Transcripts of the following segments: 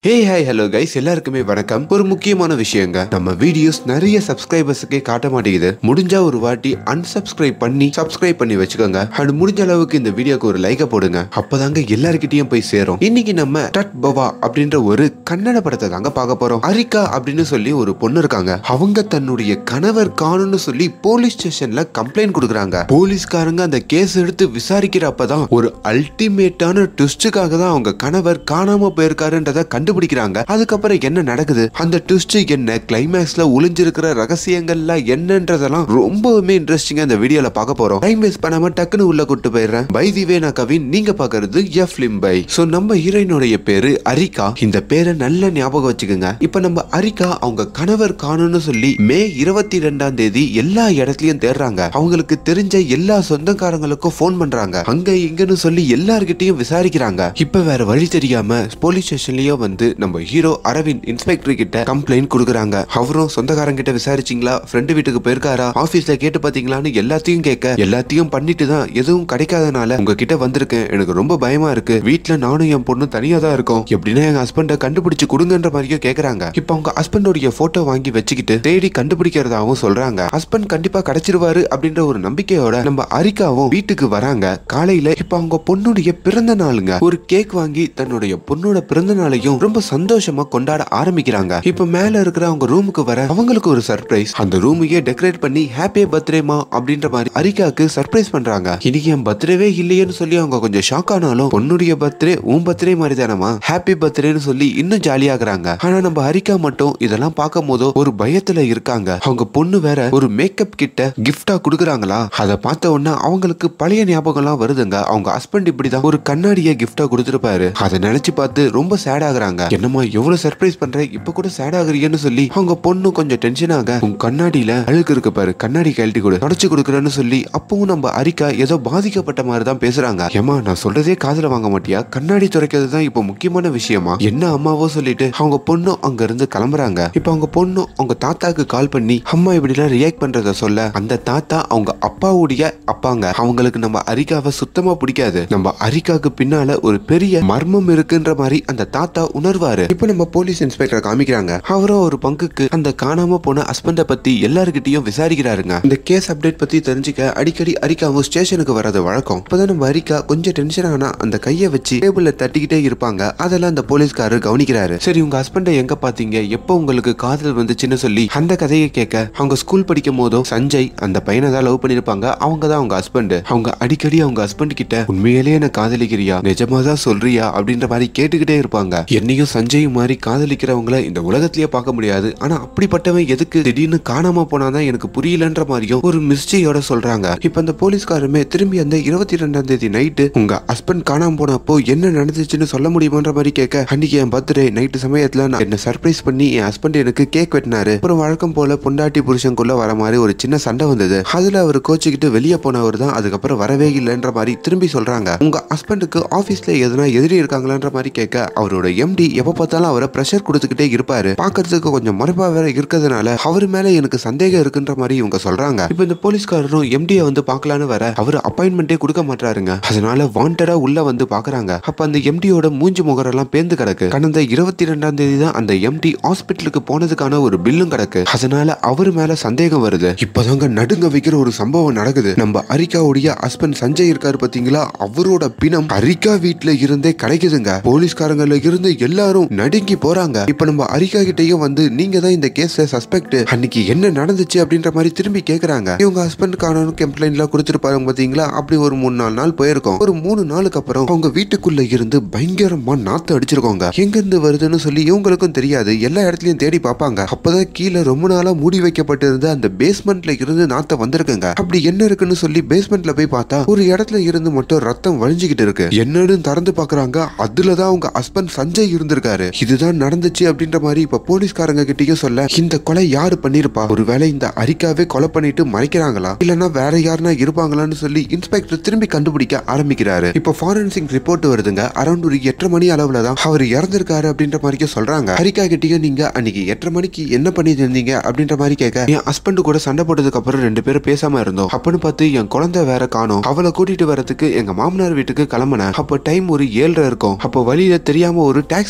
hey hi hello guys எல்லாருக்குமே வணக்கம் ஒரு முக்கியமான விஷயங்க நம்ம வீடியோஸ் நிறைய சப்ஸ்கிரைபர்ஸுக்கே காட்ட மாட்டேங்குது முடிஞ்சா ஒரு வாட்டி unsubscribe பண்ணி சப்ஸ்கிரைப் பண்ணி வச்சுக்கோங்க அண்ட் முடிஞ்ச அளவுக்கு இந்த வீடியோக்கு ஒரு லைக்கை போடுங்க அப்பதாங்க எல்லார்கிட்டயும் போய் சேரும் இன்னைக்கு நம்ம டட் பவா அப்படின்ற ஒரு கன்னட படத்தை தாங்க பார்க்க போறோம் அரிகா அப்படின்னு சொல்லி ஒரு பொண்ணு இருக்காங்க அவங்க தன்னுடைய கணவர் காணும்னு சொல்லி போலீஸ் ஸ்டேஷன்ல கம்ப்ளைண்ட் கொடுக்குறாங்க போலீஸ்காரங்க அந்த கேஸ் எடுத்து விசாரிக்கிறப்பதான் ஒரு அல்டிமேட்டான ட்விஸ்டுக்காக தான் அவங்க கணவர் காணாம போயிருக்காருன்றத கண்டுபிடிக்கிறாங்க அதுக்கப்புறம் என்ன நடக்குது அந்த ட்விஸ்ட் என்ன கிளைமேக்ஸ்ல ஒளிஞ்சிருக்கிற ரகசியங்கள்லாம் என்னன்றதெல்லாம் ரொம்பவுமே இன்ட்ரெஸ்டிங்கா இந்த வீடியோல பார்க்க போறோம் டைம் வேஸ்ட் பண்ணாம டக்குன்னு உள்ள கூட்டு போயிடுறேன் பை தி வே நான் கவின் நீங்க பாக்குறது எஃப் லிம்பை சோ நம்ம ஹீரோயினுடைய பேரு அரிகா இந்த பேரை நல்ல ஞாபகம் வச்சுக்கோங்க இப்ப நம்ம அரிகா அவங்க கணவர் காணும்னு சொல்லி மே இருபத்தி ரெண்டாம் தேதி எல்லா இடத்துலயும் தேடுறாங்க அவங்களுக்கு தெரிஞ்ச எல்லா சொந்தக்காரங்களுக்கும் ஃபோன் பண்றாங்க அங்க இங்கன்னு சொல்லி எல்லார்கிட்டயும் விசாரிக்கிறாங்க இப்ப வேற வழி தெரியாம போலீஸ் ஸ்டேஷன்லயே வந்து நம்ம ஹீரோ அரவிந்த் இன்ஸ்பெக்டர் கிட்ட கம்ப்ளைண்ட் கொடுக்குறாங்க அவரும் சொந்தக்காரங்க கிட்ட விசாரிச்சீங்களா ஃப்ரெண்டு வீட்டுக்கு போயிருக்காரா ஆபீஸ்ல கேட்டு பாத்தீங்களான்னு எல்லாத்தையும் கேட்க எல்லாத்தையும் பண்ணிட்டு தான் எதுவும் கிடைக்காதனால உங்ககிட்ட வந்திருக்கேன் எனக்கு ரொம்ப பயமா இருக்கு வீட்ல நானும் என் பொண்ணு தனியா தான் இருக்கோம் எப்படின்னா எங்க ஹஸ்பண்ட கண்டுபிடிச்சு கொடுங்கன்ற மாதிரியும் கேக்குறாங்க இப்ப அவங்க ஹஸ்பண்டோடைய போட்டோ வாங்கி வச்சுக்கிட்டு தேடி கண்டுபிடிக்கிறதாவும் சொல்றாங்க ஹஸ்பண்ட் கண்டிப்பா கிடைச்சிருவாரு அப்படின்ற ஒரு நம்பிக்கையோட நம்ம அரிக்காவும் வீட்டுக்கு வராங்க காலையில இப்ப அவங்க பொண்ணுடைய பிறந்த நாளுங்க ஒரு கேக் வாங்கி தன்னுடைய பொண்ணோட பிறந்த நாளையும் ரொம்ப சந்தோஷமா கொண்டாட ஆரம்பிக்கிறாங்க இப்ப மேல இருக்கிற அவங்க ரூமுக்கு வர அவங்களுக்கு ஒரு சர்ப்ரைஸ் அந்த ரூமையே டெக்கரேட் பண்ணி ஹாப்பி பர்த்டேமா அப்படின்ற மாதிரி அரிக்காக்கு சர்ப்ரைஸ் பண்றாங்க இன்னைக்கு என் பர்த்டேவே இல்லையேன்னு சொல்லி அவங்க கொஞ்சம் ஷாக் ஆனாலும் பொண்ணுடைய பர்த்டே உன் பர்த்டே மாதிரி தானமா ஹாப்பி பர்த்டேன்னு சொல்லி இன்னும் ஜாலியாகிறாங்க ஆனா நம்ம ஹரிகா மட்டும் இதெல்லாம் பார்க்கும் போதோ ஒரு பயத்துல இருக்காங்க அவங்க பொண்ணு வேற ஒரு மேக்கப் கிட்ட கிஃப்டா கொடுக்குறாங்களா அதை பார்த்த உடனே அவங்களுக்கு பழைய ஞாபகம்லாம் வருதுங்க அவங்க ஹஸ்பண்ட் இப்படிதான் ஒரு கண்ணாடியை கிஃப்டா கொடுத்துருப்பாரு அதை நினைச்சு பார்த்து ரொம்ப சேட் ஆகுறாங்க என்னம்மா எவ்வளவு சர்ப்ரைஸ் பண்ற இப்ப கூட சேட் ஆகுறீங்கன்னு சொல்லி அவங்க பொண்ணு கொஞ்சம் டென்ஷன் ஆக உங்க கண்ணாடியில அழுக்கு இருக்கு பாரு கண்ணாடி கழட்டி கொடு தொடச்சு கொடுக்குறேன்னு சொல்லி அப்பவும் நம்ம அரிக்கா ஏதோ பாதிக்கப்பட்ட மாதிரி தான் பேசுறாங்க ஏமா நான் சொல்றதே காதுல வாங்க மாட்டியா கண்ணாடி துடைக்கிறது தான் இப்போ முக்கியமான விஷயமா என்ன அம்மாவோ சொல்லிட்டு அவங்க பொண்ணும் அங்க இருந்து கிளம்புறாங்க இப்ப அவங்க பொண்ணும் அவங்க தாத்தாக்கு கால் பண்ணி அம்மா இப்படிலாம் ரியாக்ட் பண்றத சொல்ல அந்த தாத்தா அவங்க அப்பாவுடைய அப்பாங்க அவங்களுக்கு நம்ம அரிக்காவை சுத்தமா பிடிக்காது நம்ம அரிக்காக்கு பின்னால ஒரு பெரிய மர்மம் இருக்குன்ற மாதிரி அந்த தாத்தா உணர்வாரு இப்ப நம்ம போலீஸ் இன்ஸ்பெக்டர் காமிக்கிறாங்க அவரும் ஒரு பங்குக்கு அந்த காணாம போன ஹஸ்பண்ட பத்தி எல்லார்கிட்டயும் விசாரிக்கிறாருங்க இந்த கேஸ் அப்டேட் பத்தி தெரிஞ்சுக்க அடிக்கடி அரிக்காவும் ஸ்டேஷனுக்கு வர்றது வழக்கம் இப்பதான் நம்ம அரிக்கா கொஞ்சம் டென்ஷன் ஆனா அந்த கையை வச்சு டேபிள்ல தட்டிக்கிட்டே இருப்பாங்க அதெல்லாம் அந்த போலீஸ்காரர் கவனிக்கிறாரு சரி உங்க ஹஸ்பண்டை எங்க பாத்தீங்க எப்போ உங்களுக்கு காதல் வந்துச்சுன்னு சொல்லி அந்த கதையை கேட்க அவங்க ஸ்கூல் படிக்கும் போதும் சஞ்சய் அந்த பையனை தான் லவ் பண்ணிருப்பாங்க அவங்க தான் அவங்க ஹஸ்பண்ட் அவங்க அடிக்கடி அவங்க ஹஸ்பண்ட் கிட்ட உண்மையிலேயே என்ன காதலிக்கிறியா நிஜமா தான் சொல்றியா அப்படின்ற மாதிரி கேட்டுக்கிட்டே இருப்பாங்க என்னையும் சஞ்சயும் மாதிரி காதலிக்கிறவங்கள இந்த உலகத்திலேயே பார்க்க முடியாது ஆனா அப்படிப்பட்டவன் எதுக்கு திடீர்னு காணாம போனாதான் எனக்கு புரியலன்ற மாதிரியும் ஒரு மிஸ்டேயோட சொல்றாங்க இப்ப அந்த போலீஸ்காரமே திரும்பி அந்த இருபத்தி ரெண்டாம் தேதி நைட்டு உங்க ஹஸ்பண்ட் காணாம போனப்போ என்ன நடந்துச்சுன்னு சொல்ல முடியுமான்ற மாதிரி கேட்க அன்னைக்கு என் பர்த்டே நைட்டு சமயத்துல நான் என்ன சர்ப்ரைஸ் பண்ணி என் ஹஸ்பண்ட் எனக்கு கேக் வெட்டினாரு அப்புறம் வழக்கம் போல பொண்டாட்டி புருஷனுக்குள்ள வர மாதிரி ஒரு சின்ன சண்டை வந்தது அதுல அவர் கோச்சிக்கிட்டு வெளியே போனவர் தான் அதுக்கப்புறம் வரவே இல்லைன்ற மாதிரி திரும்பி சொல்றாங்க உங்க ஹஸ்பண்டுக்கு ஆபீஸ்ல எதுனா எதிரி இருக்காங்களான்ற மாதிரி கேட்க அவரோட எம்டி எப்ப பார்த்தாலும் அவரை ப்ரெஷர் கொடுத்துக்கிட்டே இருப்பாரு பாக்குறதுக்கு கொஞ்சம் மறைப்பா வேற இருக்கிறதுனால அவர் மேல எனக்கு சந்தேகம் இருக்குன்ற மாதிரி இவங்க சொல்றாங்க இப்ப இந்த போலீஸ்காரரும் எம்டியை வந்து பார்க்கலான்னு வர அவர் அப்பாயின்மெண்டே கொடுக்க மாட்டாருங்க அதனால வாண்டடா உள்ள வந்து பாக்குறாங்க அப்ப அந்த எம்டியோட மூஞ்சி முகரெல்லாம் பேந்து கிடக்கு கடந்த இருபத்தி ரெண்டாம் தேதி தான் அந்த எம்டி ஹாஸ்பிட்டலுக்கு போனதுக்கான ஒரு பில்லும் கிடக்கு அதனால அவர் மேல சந்தேகம் வருது இப்பதாங்க நடுங்க வைக்கிற ஒரு சம்பவம் நடக்குது நம்ம அரிக்காவுடைய ஹஸ்பண்ட் சஞ்சய் இருக்காரு பாத்தீங்களா அவரோட பிணம் அரிக்கா வீட்ல இருந்தே கிடைக்குதுங்க போலீஸ்காரங்கள்ல இருந்து எல்லாரும் நடுங்கி போறாங்க இப்ப நம்ம அரிக்கா கிட்டயும் வந்து நீங்க தான் இந்த கேஸ்ல சஸ்பெக்ட் அன்னைக்கு என்ன நடந்துச்சு அப்படின்ற மாதிரி திரும்பி கேக்குறாங்க இவங்க ஹஸ்பண்ட் காணும் கம்ப்ளைண்ட் எல்லாம் கொடுத்துருப்பாங்க பாத்தீங்களா அப்படி ஒரு மூணு நாலு நாள் போயிருக்கோம் ஒரு மூணு நாளுக்கு அப்புறம் அவங்க வீட்டுக்குள்ள இருந்து பயங்கரமா நாத்து அடிச்சிருக்கோங்க எங்க இருந்து வருதுன்னு சொல்லி இவங்களுக்கும் தெரியாது எல்லா இடத்துலயும் தேடி பார்ப்பாங்க அப்பதான் கீழே ரொம்ப நாளா மூடி வைக்கப்பட்டிருந்த அந்த பேஸ்மெண்ட்ல இருந்து நாத்த வந்திருக்குங்க அப்படி என்ன இருக்குன்னு சொல்லி பேஸ்மெண்ட்ல போய் பார்த்தா ஒரு இடத்துல இருந்து மட்டும் ரத்தம் வழிஞ்சுகிட்டு இருக்கு என்னன்னு திறந்து பாக்குறாங்க அதுலதான் அவங்க ஹஸ்பண்ட் சஞ்சய் இருந்திருக்காரு இதுதான் நடந்துச்சு அப்படின்ற மாதிரி இப்ப போலீஸ்காரங்க கிட்டயும் சொல்ல இந்த கொலை யாரு பண்ணிருப்பா ஒருவேளை இந்த அரிக்காவே கொலை பண்ணிட்டு மறைக்கிறாங்களா இல்லனா வேற யாருனா இருப்பாங்களான்னு சொல்லி இன்ஸ்பெக்டர் திரும்பி கண்டுபிடிக்க ஆரம்பிக்கிறாரு இப்ப ஃபாரன்சிக் ரிப்போர்ட் வருதுங்க அரௌண்ட் ஒரு எட்டரை மணி அளவுல தான் அவர் இறந்திருக்காரு அப்படின்ற மாதிரி சொல்றாங்க ஹரிகா கிட்டயும் நீங்க அன்னைக்கு எட்டரை மணிக்கு என்ன பண்ணிட்டு இருந்தீங்க அப்படின்ற மாதிரி கேட்க என் ஹஸ்பண்ட் கூட சண்டை போட்டதுக்கு அப்புறம் ரெண்டு பேரும் பேசாம இருந்தோம் அப்பன்னு பார்த்து என் குழந்தை வேற காணோம் அவளை கூட்டிட்டு வரதுக்கு எங்க மாமனார் வீட்டுக்கு கிளம்புனேன் அப்போ டைம் ஒரு ஏழரை இருக்கும் அப்போ வழியில தெரியாம ஒரு டாக்ஸி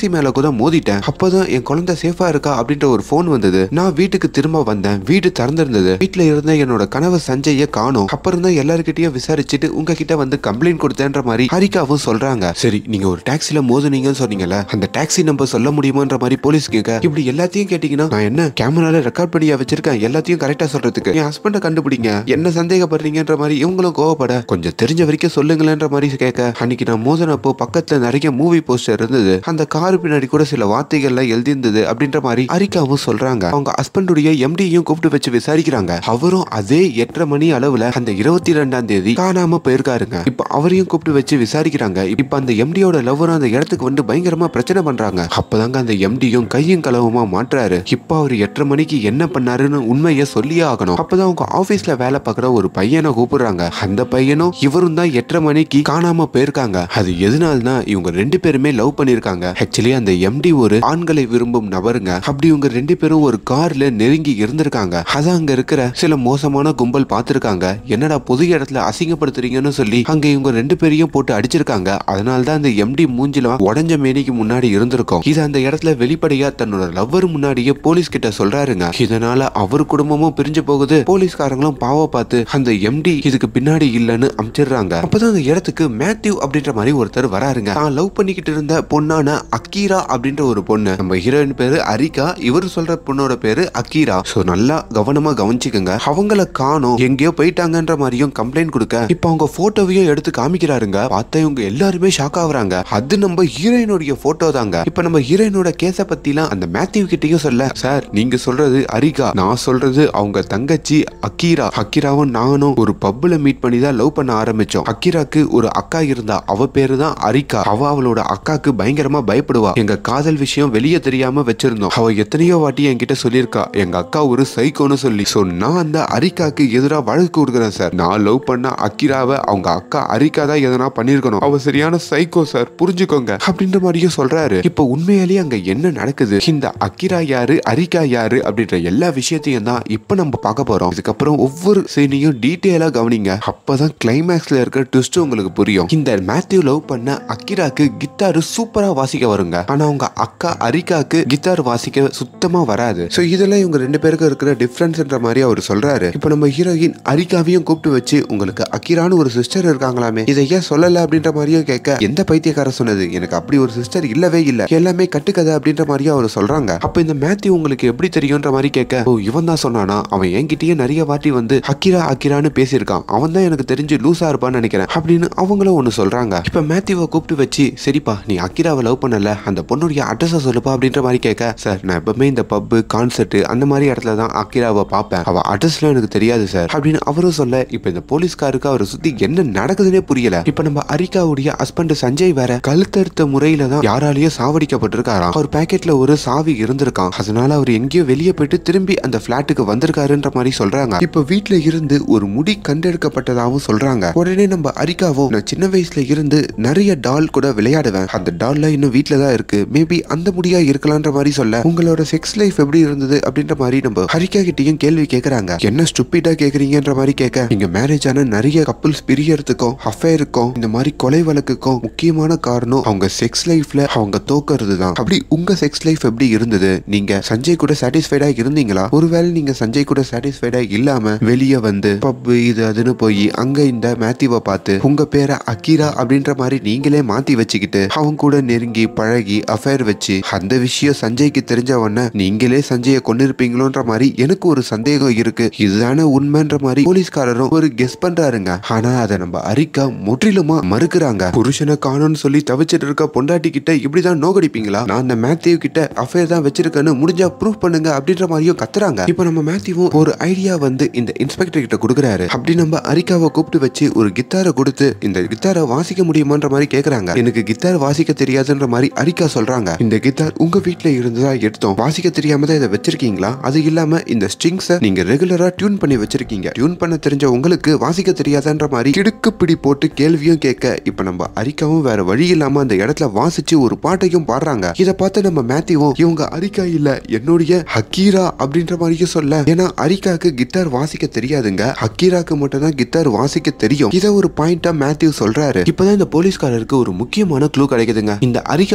டாக்ஸி மேல கூட மோதிட்டேன் அப்பதான் என் குழந்தை சேஃபா இருக்கா அப்படின்ற ஒரு போன் வந்தது நான் வீட்டுக்கு திரும்ப வந்தேன் வீடு திறந்திருந்தது வீட்டுல இருந்த என்னோட கனவு சஞ்சய காணோம் அப்புறம் தான் எல்லாருக்கிட்டையும் விசாரிச்சுட்டு உங்ககிட்ட வந்து கம்ப்ளைண்ட் கொடுத்தேன்ற மாதிரி ஹரிகாவும் சொல்றாங்க சரி நீங்க ஒரு டாக்ஸில மோதுனீங்கன்னு சொன்னீங்கல்ல அந்த டாக்ஸி நம்பர் சொல்ல முடியுமான்ற மாதிரி போலீஸ் கேட்க இப்படி எல்லாத்தையும் கேட்டீங்கன்னா நான் என்ன கேமரால ரெக்கார்ட் பண்ணியா வச்சிருக்கேன் எல்லாத்தையும் கரெக்டா சொல்றதுக்கு என் ஹஸ்பண்ட கண்டுபிடிங்க என்ன சந்தேகப்படுறீங்கன்ற மாதிரி இவங்களும் கோவப்பட கொஞ்சம் தெரிஞ்ச வரைக்கும் சொல்லுங்களேன்ற மாதிரி கேட்க அன்னைக்கு நான் மோதினப்போ பக்கத்துல நிறைய மூவி போஸ்டர் இருந்தது அந்த காரு பின்னாடி கூட சில வார்த்தைகள்லாம் எழுதியிருந்தது அப்படின்ற மாதிரி அரிக்காவும் சொல்றாங்க அவங்க ஹஸ்பண்டுடைய எம்டியும் கூப்பிட்டு வச்சு விசாரிக்கிறாங்க அவரும் அதே எட்டரை மணி அளவுல அந்த இருபத்தி ரெண்டாம் தேதி காணாம போயிருக்காருங்க இப்ப அவரையும் கூப்பிட்டு வச்சு விசாரிக்கிறாங்க இப்ப அந்த எம்டியோட லவ்வரும் அந்த இடத்துக்கு வந்து பயங்கரமா பிரச்சனை பண்றாங்க அப்பதாங்க அந்த எம்டியும் கையும் களவுமா மாட்டுறாரு இப்ப அவர் எட்டரை மணிக்கு என்ன பண்ணாருன்னு உண்மையை சொல்லியே ஆகணும் அப்பதான் அவங்க ஆபீஸ்ல வேலை பார்க்குற ஒரு பையனை கூப்பிடுறாங்க அந்த பையனும் இவரும் தான் எட்டரை மணிக்கு காணாம போயிருக்காங்க அது எதனால்னா இவங்க ரெண்டு பேருமே லவ் பண்ணிருக்காங்க ஆக்சுவலி அந்த எம்டி ஒரு ஆண்களை விரும்பும் நபருங்க அப்படி இவங்க ரெண்டு பேரும் ஒரு கார்ல நெருங்கி இருந்திருக்காங்க அத அங்க இருக்கிற சில மோசமான கும்பல் பார்த்திருக்காங்க என்னடா பொது இடத்துல அசிங்கப்படுத்துறீங்கன்னு சொல்லி அங்க இவங்க ரெண்டு பேரையும் போட்டு அடிச்சிருக்காங்க அதனால தான் அந்த எம்டி மூஞ்சில உடஞ்ச மேனிக்கு முன்னாடி இருந்திருக்கும் இது அந்த இடத்துல வெளிப்படையா தன்னோட லவ்வர் முன்னாடியே போலீஸ் கிட்ட சொல்றாருங்க இதனால அவர் குடும்பமும் பிரிஞ்சு போகுது போலீஸ்காரங்களும் பாவ பார்த்து அந்த எம்டி இதுக்கு பின்னாடி இல்லைன்னு அமிச்சிடுறாங்க அப்பதான் அந்த இடத்துக்கு மேத்யூ அப்படின்ற மாதிரி ஒருத்தர் வராருங்க நான் லவ் பண்ணிக்கிட்டு இருந்த பொண்ணான அக்கீரா அப்படின்ற ஒரு பொண்ணு நம்ம ஹீரோயின் பேரு அரிகா இவர் சொல்ற பொண்ணோட பேரு அக்கீரா சோ நல்லா கவனமா கவனிச்சுக்கோங்க அவங்கள காணோம் எங்கேயோ போயிட்டாங்கன்ற மாதிரியும் கம்ப்ளைண்ட் கொடுக்க இப்ப அவங்க போட்டோவையும் எடுத்து காமிக்கிறாருங்க பார்த்தா இவங்க எல்லாருமே ஷாக் ஆகுறாங்க அது நம்ம ஹீரோயினுடைய போட்டோ தாங்க இப்ப நம்ம ஹீரோயினோட கேஸ பத்திலாம் அந்த மேத்யூ கிட்டயும் சொல்ல சார் நீங்க சொல்றது அரிகா நான் சொல்றது அவங்க தங்கச்சி அக்கீரா அக்கீராவும் நானும் ஒரு பப்ல மீட் பண்ணி தான் லவ் பண்ண ஆரம்பிச்சோம் அக்கீராக்கு ஒரு அக்கா இருந்தா அவ பேரு தான் அரிகா அவ அவளோட அக்காக்கு பயங்கரமா பயப்படுவா எங்க காதல் விஷயம் வெளியே தெரியாம வச்சிருந்தோம் அவ எத்தனையோ வாட்டி என்கிட்ட சொல்லியிருக்கா எங்க அக்கா ஒரு சைக்கோன்னு சொல்லி சோ நான் அந்த அரிகாக்கு எதிரா வழக்கு கொடுக்குறேன் சார் நான் லவ் பண்ண அக்கிராவை அவங்க அக்கா அரிகா தான் எதனா பண்ணிருக்கணும் அவ சரியான சைக்கோ சார் புரிஞ்சுக்கோங்க அப்படின்ற மாதிரியும் சொல்றாரு இப்ப உண்மையாலேயே அங்க என்ன நடக்குது இந்த அக்கிரா யாரு அரிகா யாரு அப்படின்ற எல்லா விஷயத்தையும் தான் இப்ப நம்ம பார்க்க போறோம் இதுக்கப்புறம் ஒவ்வொரு சீனையும் டீட்டெயிலா கவனிங்க அப்பதான் கிளைமேக்ஸ்ல இருக்கிற ட்விஸ்ட் உங்களுக்கு புரியும் இந்த மேத்யூ லவ் பண்ண அக்கிராக்கு கிட்டாரு சூப்பரா வாசிக்க வருங்க ஆனா அவங்க அக்கா அரிகாக்கு கிட்டார் வாசிக்க சுத்தமா வராது சோ இதெல்லாம் இவங்க ரெண்டு பேருக்கும் இருக்கிற டிஃபரன்ஸ்ன்ற மாதிரி அவர் சொல்றாரு இப்போ நம்ம ஹீரோயின் அரிகாவையும் கூப்பிட்டு வச்சு உங்களுக்கு அக்கிரான்னு ஒரு சிஸ்டர் இருக்காங்களாமே இதை ஏன் சொல்லல அப்படின்ற மாதிரியும் கேட்க எந்த பைத்தியக்காரன் சொன்னது எனக்கு அப்படி ஒரு சிஸ்டர் இல்லவே இல்ல எல்லாமே கட்டுக்கதை அப்படின்ற மாதிரியும் அவர் சொல்றாங்க அப்ப இந்த மேத்யூ உங்களுக்கு எப்படி தெரியும்ன்ற மாதிரி கேட்க ஓ இவன் தான் சொன்னானா அவன் என்கிட்டயே நிறைய வாட்டி வந்து அக்கிரா அக்கிரான்னு பேசியிருக்கான் அவன் தான் எனக்கு தெரிஞ்சு லூசா இருப்பான்னு நினைக்கிறேன் அப்படின்னு அவங்களும் ஒன்னு சொல்றாங்க இப்ப மேத்யூவை கூப்பிட்டு வச்சு சரிப்பா நீ அக்கிராவை லவ் பண்ணல அந்த பொண்ணுடைய அட்ரஸை சொல்லுப்பா அப்படின்ற மாதிரி கேட்க சார் நான் எப்பவுமே இந்த பப்பு கான்சர்ட் அந்த மாதிரி இடத்துல தான் அக்கிராவை பார்ப்பேன் அவ அட்ரஸ்லாம் எனக்கு தெரியாது சார் அப்படின்னு அவரும் சொல்ல இப்ப இந்த போலீஸ்காருக்கு அவரை சுத்தி என்ன நடக்குதுன்னே புரியல இப்ப நம்ம அரிகாவுடைய ஹஸ்பண்ட் சஞ்சய் வேற கழுத்தறுத்த முறையில தான் யாராலேயும் சாவடிக்கப்பட்டிருக்காராம் அவர் பாக்கெட்ல ஒரு சாவி இருந்திருக்கான் அதனால அவர் எங்கேயோ வெளியே போயிட்டு திரும்பி அந்த பிளாட்டுக்கு வந்திருக்காருன்ற மாதிரி சொல்றாங்க இப்ப வீட்ல இருந்து ஒரு முடி கண்டெடுக்கப்பட்டதாகவும் சொல்றாங்க உடனே நம்ம அரிகாவும் நான் சின்ன வயசுல இருந்து நிறைய டால் கூட விளையாடுவேன் அந்த டால்ல இன்னும் வீட்ல தான் இருக்கு மேபி அந்த முடியா இருக்கலான்ற மாதிரி சொல்ல உங்களோட செக்ஸ் லைஃப் எப்படி இருந்தது அப்படின்ற மாதிரி நம்ம ஹரிகா கிட்டயும் கேள்வி கேக்குறாங்க என்ன ஸ்டூப்பிடா கேக்குறீங்கன்ற மாதிரி கேட்க இங்க மேரேஜ் ஆன நிறைய கப்புள்ஸ் பிரியறதுக்கும் அஃபேருக்கும் இந்த மாதிரி கொலை வழக்குக்கும் முக்கியமான காரணம் அவங்க செக்ஸ் லைஃப்ல அவங்க தோக்கறது தான் அப்படி உங்க செக்ஸ் லைஃப் எப்படி இருந்தது நீங்க சஞ்சய் கூட சாட்டிஸ்ஃபைடா இருந்தீங்களா ஒருவேளை நீங்க சஞ்சய் கூட சாட்டிஸ்ஃபைடா இல்லாம வெளியே வந்து பப் இது அதுன்னு போய் அங்க இந்த மேத்யூவை பார்த்து உங்க பேரை அக்கீரா அப்படின்ற மாதிரி நீங்களே மாத்தி வச்சுக்கிட்டு அவங்க கூட நெருங்கி பழகி அஃபேர் வச்சு அந்த விஷயம் சஞ்சய்க்கு தெரிஞ்ச உடனே நீங்களே சஞ்சயை கொண்டிருப்பீங்களோன்ற மாதிரி எனக்கு ஒரு சந்தேகம் இருக்கு இதுதானே உண்மைன்ற மாதிரி போலீஸ்காரரும் ஒரு கெஸ் பண்றாருங்க ஆனா அதை நம்ம அரிக்கா முற்றிலுமா மறுக்கிறாங்க புருஷனை காணும்னு சொல்லி தவிச்சிட்டு இருக்க பொண்டாட்டி கிட்ட இப்படிதான் நோகடிப்பீங்களா நான் அந்த மேத்யூ கிட்ட அஃபேர் தான் வச்சிருக்கேன்னு முடிஞ்சா ப்ரூஃப் பண்ணுங்க அப்படின்ற மாதிரியும் கத்துறாங்க இப்போ நம்ம மேத்யூவும் ஒரு ஐடியா வந்து இந்த இன்ஸ்பெக்டர் கிட்ட கொடுக்குறாரு அப்படி நம்ம அரிக்காவை கூப்பிட்டு வச்சு ஒரு கித்தாரை கொடுத்து இந்த கித்தாரை வாசிக்க முடியுமான்ற மாதிரி கேக்குறாங்க எனக்கு கித்தார் வாசிக்க தெரியாதுன்ற மாதிரி அரிக்கா சொல்றாங்க இந்த கித்தார் உங்க வீட்ல இருந்துதா எடுத்தோம் வாசிக்க தெரியாம தான் இதை வச்சிருக்கீங்களா அது இல்லாம இந்த ஸ்ட்ரிங்ஸை நீங்க ரெகுலரா டியூன் பண்ணி வச்சிருக்கீங்க டியூன் பண்ண தெரிஞ்ச உங்களுக்கு வாசிக்க தெரியாதான்ற மாதிரி கிடுக்கு பிடி போட்டு கேள்வியும் கேட்க இப்ப நம்ம அரிக்காவும் வேற வழி இல்லாம அந்த இடத்துல வாசிச்சு ஒரு பாட்டையும் பாடுறாங்க இத பார்த்து நம்ம மேத்யூவும் இவங்க அரிக்கா இல்ல என்னுடைய ஹக்கீரா அப்படின்ற மாதிரியும் சொல்ல ஏன்னா அரிக்காக்கு கிட்டார் வாசிக்க தெரியாதுங்க ஹக்கீராக்கு மட்டும் தான் கிட்டார் வாசிக்க தெரியும் இத ஒரு பாயிண்டா மேத்யூ சொல்றாரு இப்பதான் இந்த போலீஸ்காரருக்கு ஒரு முக்கியமான க்ளூ கிடைக்குதுங்க இந்த அரிகா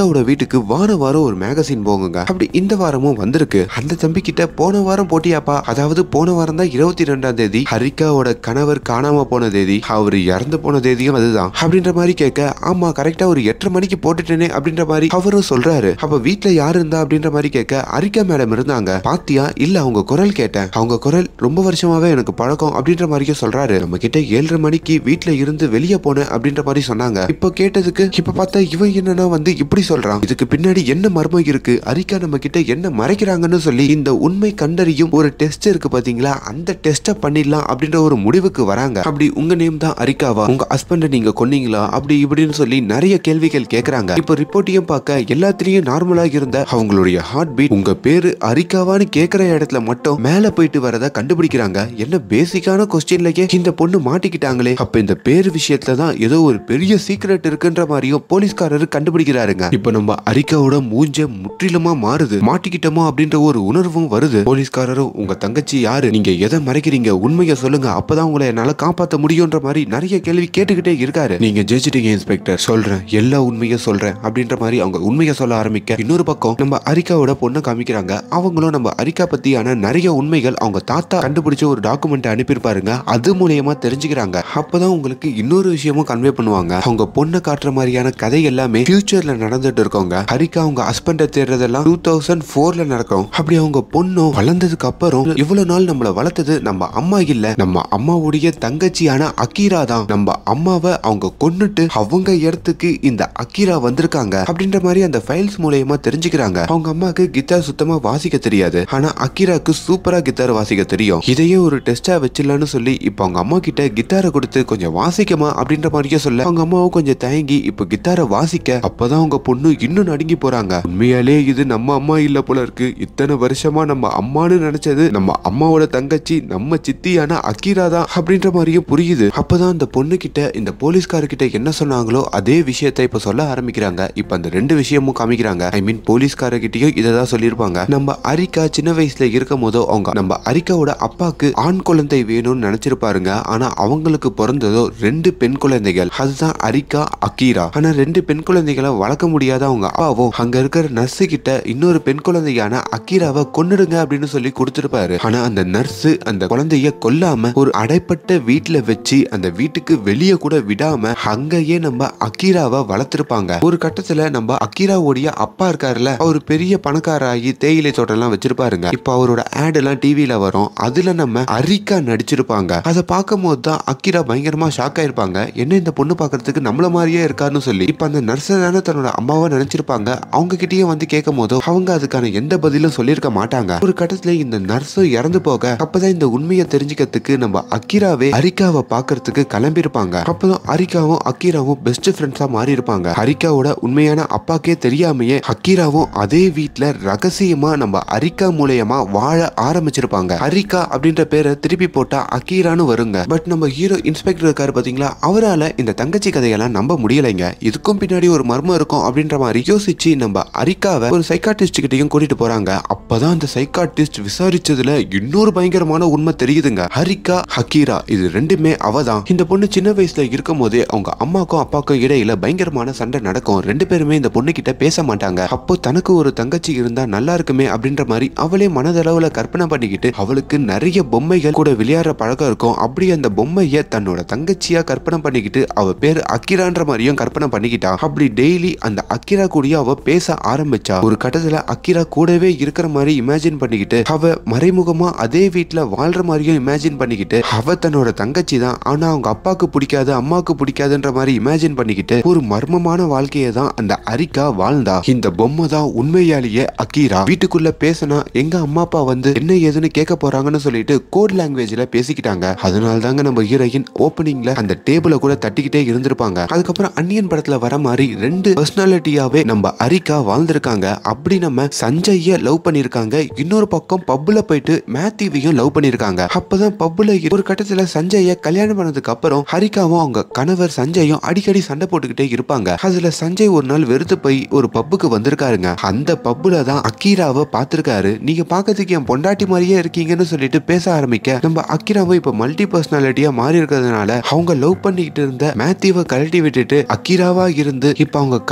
அரிக்காவோட வீட்டுக்கு வார வாரம் ஒரு மேகசின் போகுங்க அப்படி இந்த வாரமும் வந்திருக்கு அந்த தம்பி கிட்ட போன வாரம் போட்டியாப்பா அதாவது போன வாரம் தான் இருபத்தி ரெண்டாம் தேதி ஹரிக்காவோட கணவர் காணாம போன தேதி அவர் இறந்து போன தேதியும் அதுதான் அப்படின்ற மாதிரி கேட்க ஆமா கரெக்டா ஒரு எட்டரை மணிக்கு போட்டுட்டேனே அப்படின்ற மாதிரி அவரும் சொல்றாரு அப்ப வீட்டுல யாரு இருந்தா அப்படின்ற மாதிரி கேட்க அரிக்கா மேடம் இருந்தாங்க பாத்தியா இல்ல அவங்க குரல் கேட்டேன் அவங்க குரல் ரொம்ப வருஷமாவே எனக்கு பழக்கம் அப்படின்ற மாதிரியும் சொல்றாரு நம்ம கிட்ட ஏழரை மணிக்கு வீட்டுல இருந்து வெளியே போனேன் அப்படின்ற மாதிரி சொன்னாங்க இப்போ கேட்டதுக்கு இப்ப பார்த்தா இவன் என்னன்னா வந்து இப்படி சொல்றான் இதுக்கு பின்னாடி என்ன மர்மம் இருக்கு அரிக்கா நம்ம கிட்ட என்ன மறைக்கிறாங்கன்னு சொல்லி இந்த உண்மை கண்டறியும் ஒரு டெஸ்ட் இருக்கு பாத்தீங்களா அந்த டெஸ்ட பண்ணிடலாம் அப்படின்ற ஒரு முடிவுக்கு வராங்க அப்படி உங்க நேம் தான் அரிக்காவா உங்க ஹஸ்பண்ட நீங்க கொன்னீங்களா அப்படி இப்படின்னு சொல்லி நிறைய கேள்விகள் கேக்குறாங்க இப்போ ரிப்போர்ட்டையும் பார்க்க எல்லாத்துலயும் நார்மலா இருந்த அவங்களுடைய ஹார்ட் பீட் உங்க பேரு அரிக்காவான்னு கேக்குற இடத்துல மட்டும் மேல போயிட்டு வரத கண்டுபிடிக்கிறாங்க என்ன பேசிக்கான கொஸ்டின்லயே இந்த பொண்ணு மாட்டிக்கிட்டாங்களே அப்ப இந்த பேர் விஷயத்துல தான் ஏதோ ஒரு பெரிய சீக்ரெட் இருக்குன்ற மாதிரியும் போலீஸ்காரரு கண்டுபிடிக்கிறாருங்க இப்ப நம்ம அரிக்காவோட மூஞ்ச முற்றிலுமா மாறுது மாட்டிக்கிட்டோமோ அப்படின்ற ஒரு உணர்வும் வருது போலீஸ்காரரும் உங்க தங்கச்சி யாரு நீங்க எதை மறைக்கிறீங்க உண்மையை சொல்லுங்க அப்பதான் உங்களை என்னால காப்பாத்த முடியும்ன்ற மாதிரி நிறைய கேள்வி கேட்டுக்கிட்டே இருக்காரு நீங்க ஜெயிச்சிட்டீங்க இன்ஸ்பெக்டர் சொல்றேன் எல்லா உண்மையும் சொல்றேன் அப்படின்ற மாதிரி அவங்க உண்மையை சொல்ல ஆரம்பிக்க இன்னொரு பக்கம் நம்ம அரிக்காவோட பொண்ணை காமிக்கிறாங்க அவங்களும் நம்ம அரிக்கா பத்தியான நிறைய உண்மைகள் அவங்க தாத்தா கண்டுபிடிச்ச ஒரு டாக்குமெண்ட் அனுப்பியிருப்பாருங்க அது மூலியமா தெரிஞ்சுக்கிறாங்க அப்பதான் உங்களுக்கு இன்னொரு விஷயமும் கன்வே பண்ணுவாங்க அவங்க பொண்ணை காட்டுற மாதிரியான கதை எல்லாமே ஃபியூச்சர்ல நடந்துட்டு இருக்கவங்க ஹரிக்கா அவங்க ஹஸ்பண்டை தேடுறதெல்லாம் டூ தௌசண்ட் ஃபோர்ல நடக்கும் அப்படி அவங்க பொண்ணும் வளர்ந்ததுக்கு அப்புறம் இவ்வளவு நாள் நம்மள வளர்த்தது நம்ம அம்மா இல்ல நம்ம அம்மாவுடைய தங்கச்சியான அக்கீரா தான் நம்ம அம்மாவை அவங்க கொன்னுட்டு அவங்க இடத்துக்கு இந்த அக்கீரா வந்திருக்காங்க அப்படின்ற மாதிரி அந்த ஃபைல்ஸ் மூலயமா தெரிஞ்சுக்கிறாங்க அவங்க அம்மாக்கு கிட்டார் சுத்தமா வாசிக்க தெரியாது ஆனா அக்கீராக்கு சூப்பரா கிட்டார் வாசிக்க தெரியும் இதையே ஒரு டெஸ்டா வச்சிடலாம்னு சொல்லி இப்போ அவங்க அம்மா கிட்ட கிட்டாரை கொடுத்து கொஞ்சம் வாசிக்கமா அப்படின்ற மாதிரியே சொல்ல அவங்க அம்மாவும் கொஞ்சம் தயங்கி இப்போ கிட்டாரை வாசிக்க அப்பதான் அவங்க பொண்ணு இன்னும் நடுங்கி போறாங்க உண்மையாலே இது நம்ம அம்மா இல்ல போல இருக்கு இத்தனை வருஷமா நம்ம அம்மான்னு நினைச்சது நம்ம அம்மாவோட தங்கச்சி நம்ம சித்தியான அக்கீரா தான் அப்படின்ற மாதிரியும் புரியுது அப்பதான் அந்த பொண்ணு கிட்ட இந்த போலீஸ்காரர்கிட்ட என்ன சொன்னாங்களோ அதே விஷயத்தை இப்ப சொல்ல ஆரம்பிக்கிறாங்க இப்ப அந்த ரெண்டு விஷயமும் காமிக்கிறாங்க ஐ மீன் போலீஸ்காரர்கிட்டயும் இதை தான் சொல்லியிருப்பாங்க நம்ம அரிக்கா சின்ன வயசுல இருக்கும் போதோ அவங்க நம்ம அரிக்காவோட அப்பாக்கு ஆண் குழந்தை வேணும்னு நினைச்சிருப்பாருங்க ஆனா அவங்களுக்கு பிறந்ததோ ரெண்டு பெண் குழந்தைகள் அதுதான் அரிக்கா அக்கீரா ஆனா ரெண்டு பெண் குழந்தைகளை வளர்க்க முடியாத அவங்க அப்பாவோ அங்க இருக்கிற நர்ஸு கிட்ட இன்னொரு பெண் குழந்தையான அக்கீராவை கொன்னுடுங்க அப்படின்னு சொல்லி கொடுத்திருப்பாரு ஆனா அந்த நர்ஸ் அந்த குழந்தைய கொல்லாம ஒரு அடைப்பட்ட வீட்டுல வச்சு அந்த வீட்டுக்கு வெளியே கூட விடாம அங்கேயே நம்ம அக்கீராவை வளர்த்திருப்பாங்க ஒரு கட்டத்துல நம்ம அக்கீராவுடைய அப்பா இருக்காருல்ல அவர் பெரிய பணக்காராகி தேயிலை தோட்டம் எல்லாம் வச்சிருப்பாருங்க இப்ப அவரோட ஆட் எல்லாம் டிவில வரும் அதுல நம்ம அரிக்கா நடிச்சிருப்பாங்க அதை பார்க்கும் போது தான் அக்கீரா பயங்கரமா ஷாக் ஆயிருப்பாங்க என்ன இந்த பொண்ணு பார்க்கறதுக்கு நம்மள மாதிரியே இருக்கான்னு சொல்லி இப்ப அந்த நர்ஸ் தானே தன்னோட அம்மாவை நினைச்சிருப்பாங்க அவங்க கிட்டயும் வந்து கேட்கும் போதோ அவங்க அதுக்கான எந்த பதிலும் சொல்லியிருக்க மாட்டாங்க ஒரு கட்டத்துல இந்த நர்ஸும் இறந்து போக அப்பதான் இந்த உண்மையை தெரிஞ்சுக்கிறதுக்கு நம்ம அக்கிராவே அரிக்காவை பார்க்கறதுக்கு கிளம்பியிருப்பாங்க அப்பதான் அரிக்காவும் அக்கீராவும் பெஸ்ட் ஃப்ரெண்ட்ஸா மாறி இருப்பாங்க அரிக்காவோட உண்மையான அப்பாக்கே தெரியாமையே அக்கீராவும் அதே வீட்ல ரகசியமா நம்ம அரிக்கா மூலியமா வாழ ஆரம்பிச்சிருப்பாங்க அரிக்கா அப்படின்ற பேரை திருப்பி போட்டா அக்கீரான்னு வருங்க பட் நம்ம ஹீரோ இன்ஸ்பெக்டர் இருக்காரு பாத்தீங்களா அவரால இந்த தங்கச்சி கதையெல்லாம் நம்ப முடியலைங்க இதுக்கும் பின்னாடி ஒரு மர்மம் இருக்கும் அப்படின்ற மாதிரி யோசிச்சு நம்ம அரிக்காவை ஒரு சைக்காட்டிஸ்ட் கிட்டையும் கூட்டிட்டு போறாங்க அப்பதான் அந்த சைக்காட்டிஸ்ட் விசாரிச்சதுல இன்னொரு பயங்கரமான உண்மை தெரியுதுங்க ஹரிக்கா ஹக்கீரா இது ரெண்டுமே அவதான் இந்த பொண்ணு சின்ன வயசுல இருக்கும் போதே அவங்க அம்மாக்கும் அப்பாக்கும் இடையில பயங்கரமான சண்டை நடக்கும் ரெண்டு பேருமே இந்த பொண்ணு கிட்ட பேச மாட்டாங்க அப்போ தனக்கு ஒரு தங்கச்சி இருந்தா நல்லா இருக்குமே அப்படின்ற மாதிரி அவளே மனதளவுல கற்பனை பண்ணிக்கிட்டு அவளுக்கு நிறைய பொம்மைகள் கூட விளையாடுற பழக்கம் இருக்கும் அப்படி அந்த பொம்மைய தன்னோட தங்கச்சியா கற்பனை பண்ணிக்கிட்டு அவ பேர் அக்கிரான்ற மாதிரியும் கற்பனை பண்ணிக்கிட்டா அப்படி டெய்லி அந்த அக்கிரா கூடயே அவ பேச ஆரம்பிச்சா ஒரு கட்டத்துல அக்கிரா கூடவே இருக்கிற மாதிரி இமேஜின் பண்ணிக்கிட்டு அவ மறைமுகமா அதே வீட்ல வாழ்ற மாதிரியும் இமேஜின் பண்ணிக்கிட்டு அவ தன்னோட தங்கச்சி தான் ஆனா அவங்க அப்பாவுக்கு பிடிக்காது அம்மாவுக்கு பிடிக்காதுன்ற மாதிரி இமேஜின் பண்ணிக்கிட்டு ஒரு மர்மமான வாழ்க்கையை தான் அந்த அரிக்கா வாழ்ந்தா இந்த பொம்மை தான் உண்மையாலேயே அக்கீரா வீட்டுக்குள்ள பேசினா எங்க அம்மா அப்பா வந்து என்ன ஏதுன்னு கேட்க போறாங்கன்னு சொல்லிட்டு கோட் லாங்குவேஜ்ல பேசிக்கிட்டாங்க அதனால தாங்க நம்ம ஹீரோயின் ஓப்பனிங்ல அந்த டேபிள கூட தட்டிக்கிட்டே இருந்திருப்பாங்க அதுக்கப்புறம் அன்னியன் படத்துல வர மாதிரி ரெண்டு பர்சனாலிட்டியாவே நம்ம அரிக்கா வாழ்ந்திருக்காங்க அப்படி நம்ம சஞ்சய லவ் பண்ணிருக்காங்க இன்னொரு பக்கம் பப்புல போயிட்டு மேத்யூவையும் லவ் பண்ணிருக்காங்க அப்பதான் பப்புல ஒரு கட்டத்துல சஞ்சய கல்யாணம் பண்ணதுக்கு அப்புறம் ஹரிகாவும் அவங்க கணவர் சஞ்சயும் அடிக்கடி சண்டை போட்டுக்கிட்டே இருப்பாங்க அதுல சஞ்சய் ஒரு நாள் வெறுத்து போய் ஒரு பப்புக்கு வந்திருக்காருங்க அந்த பப்புல தான் அக்கீராவை பார்த்திருக்காரு நீங்க பார்க்கறதுக்கு என் பொண்டாட்டி மாதிரியே இருக்கீங்கன்னு சொல்லிட்டு பேச ஆரம்பிக்க நம்ம அக்கீராவை இப்ப மல்டி பர்சனாலிட்டியா மாறி இருக்கிறதுனால அவங்க லவ் பண்ணிக்கிட்டு இருந்த மேத்யூவை கழட்டி விட்டுட்டு அக்கீராவா இருந்து இப்ப அவங்க கணவரையும்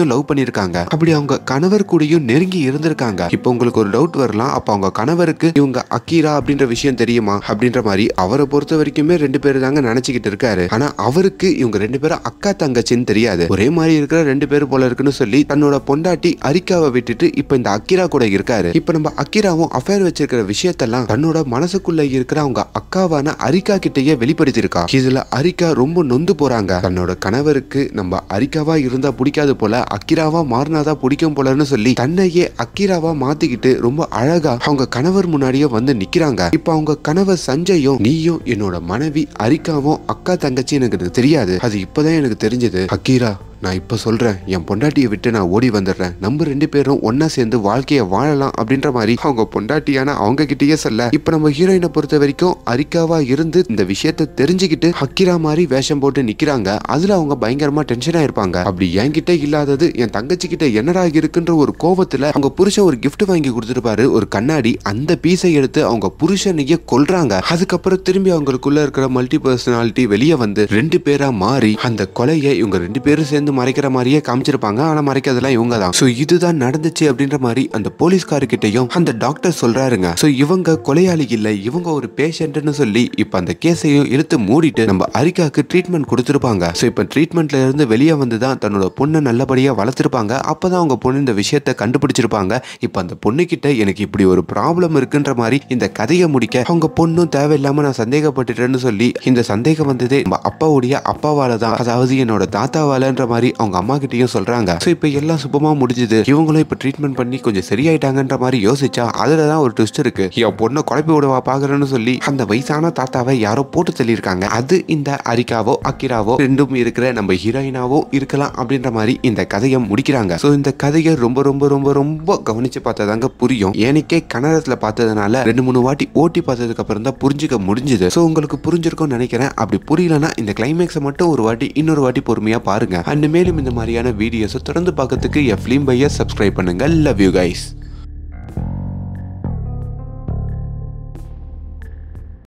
கூடயும் லவ் பண்ணிருக்காங்க அப்படி அவங்க கணவர் கூடயும் நெருங்கி இருந்திருக்காங்க இப்போ உங்களுக்கு ஒரு டவுட் வரலாம் அப்ப அவங்க கணவருக்கு இவங்க அக்கீரா அப்படின்ற விஷயம் தெரியுமா அப்படின்ற மாதிரி அவரை பொறுத்த வரைக்குமே ரெண்டு பேர் தாங்க நினைச்சுக்கிட்டு இருக்காரு ஆனா அவருக்கு இவங்க ரெண்டு பேரும் அக்கா தங்கச்சின்னு தெரியாது ஒரே மாதிரி இருக்கிற ரெண்டு பேரும் போல இருக்குன்னு சொல்லி தன்னோட பொண்டாட்டி அரிக்காவை விட்டுட்டு இப்ப இந்த அக்கிரா கூட இருக்காரு இப்ப நம்ம அக்கிராவும் அஃபேர் வச்சிருக்கிற விஷயத்தெல்லாம் தன்னோட மனசுக்குள்ள இருக்கிற அவங்க அக்காவான அரிக்கா கிட்டயே வெளிப்படுத்தியிருக்கா இதுல அரிக்கா ரொம்ப நொந்து போறாங்க தன்னோட கணவருக்கு நம்ம அரிக்காவா இருந்தா பிடிக்காது போல அக்கிராவா மாறினாதான் பிடிக்கும் போலன்னு சொல்லி தன்னையே அக்கிராவா மாத்திக்கிட்டு ரொம்ப அழகா அவங்க கணவர் முன்னாடியே வந்து நிக்கிறாங்க இப்ப அவங்க கணவர் சஞ்சயும் நீயும் என்னோட மனைவி அரிக்காவும் அக்கா தங்கச்சி எனக்கு தெரியாது அது இப்பதான் எனக்கு தெரிஞ்சது அக்கீரா நான் இப்ப சொல்றேன் என் பொண்டாட்டியை விட்டு நான் ஓடி வந்துடுறேன் நம்ம ரெண்டு பேரும் ஒன்னா சேர்ந்து வாழ்க்கையை வாழலாம் அப்படின்ற மாதிரி அவங்க பொண்டாட்டியான அவங்க கிட்டயே சொல்ல இப்ப நம்ம ஹீரோயினை பொறுத்த வரைக்கும் அரிக்காவா இருந்து இந்த விஷயத்தை தெரிஞ்சுக்கிட்டு ஹக்கிரா மாதிரி வேஷம் போட்டு நிக்கிறாங்க அதுல அவங்க பயங்கரமா டென்ஷனா இருப்பாங்க அப்படி என்கிட்ட இல்லாதது என் தங்கச்சி கிட்ட என்னடா இருக்குன்ற ஒரு கோவத்துல அவங்க புருஷன் ஒரு gift வாங்கி கொடுத்துருப்பாரு ஒரு கண்ணாடி அந்த பீஸை எடுத்து அவங்க புருஷனையே கொல்றாங்க அதுக்கப்புறம் திரும்பி அவங்களுக்குள்ள இருக்கிற மல்டி பர்சனாலிட்டி வெளியே வந்து ரெண்டு பேரா மாறி அந்த கொலையை இவங்க ரெண்டு பேரும் சேர்ந்து மறைக்கிற மாதிரியே காமிச்சிருப்பாங்க ஆனா மறைக்கிறதெல்லாம் இவங்க தான் சோ இதுதான் நடந்துச்சு அப்படின்ற மாதிரி அந்த போலீஸ்காரு கிட்டயும் அந்த டாக்டர் சொல்றாருங்க சோ இவங்க கொலையாளி இல்ல இவங்க ஒரு பேஷண்ட்னு சொல்லி இப்ப அந்த கேஸையும் இழுத்து மூடிட்டு நம்ம அரிக்காக்கு ட்ரீட்மெண்ட் கொடுத்துருப்பாங்க சோ இப்ப ட்ரீட்மெண்ட்ல இருந்து வெளியே வந்து தான் தன்னோட பொண்ணை நல்லபடியா வளர்த்துருப்பாங்க அப்பதான் அவங்க பொண்ணு இந்த விஷயத்தை கண்டுபிடிச்சிருப்பாங்க இப்ப அந்த பொண்ணு கிட்ட எனக்கு இப்படி ஒரு ப்ராப்ளம் இருக்குன்ற மாதிரி இந்த கதையை முடிக்க அவங்க பொண்ணும் தேவையில்லாம நான் சந்தேகப்பட்டுட்டேன்னு சொல்லி இந்த சந்தேகம் வந்ததே நம்ம அப்பாவுடைய அப்பாவால தான் அதாவது என்னோட தாத்தாவாலன்ற மாதிரி அவங்க அம்மா கிட்டயும் சொல்றாங்க ஸோ இப்போ எல்லாம் சுபமா முடிஞ்சுது இவங்களும் இப்போ ட்ரீட்மெண்ட் பண்ணி கொஞ்சம் சரியாயிட்டாங்கன்ற மாதிரி யோசிச்சா அதுல தான் ஒரு ட்விஸ்ட் இருக்கு என் பொண்ணை குழப்பி விடவா பாக்குறேன்னு சொல்லி அந்த வயசான தாத்தாவை யாரோ போட்டு தள்ளியிருக்காங்க அது இந்த அரிக்காவோ அக்கிராவோ ரெண்டும் இருக்கிற நம்ம ஹீரோயினாவோ இருக்கலாம் அப்படின்ற மாதிரி இந்த கதையை முடிக்கிறாங்க ஸோ இந்த கதையை ரொம்ப ரொம்ப ரொம்ப ரொம்ப கவனிச்சு பார்த்ததாங்க புரியும் எனக்கே கன்னடத்துல பார்த்ததுனால ரெண்டு மூணு வாட்டி ஓட்டி பார்த்ததுக்கு அப்புறம் தான் புரிஞ்சுக்க முடிஞ்சுது ஸோ உங்களுக்கு புரிஞ்சிருக்கும்னு நினைக்கிறேன் அப்படி புரியலனா இந்த கிளைமேக்ஸை மட்டும் ஒரு வாட்டி இன்னொரு வாட்டி பொறுமையா பாருங்க அண்ட் மேலும் இந்த மாதிரியான வீடியோஸை தொடர்ந்து பார்க்கறதுக்கு என் ஃபிலிம் பையர் சப்ஸ்கிரைப் பண்ணுங்க லவ் யூ கைஸ்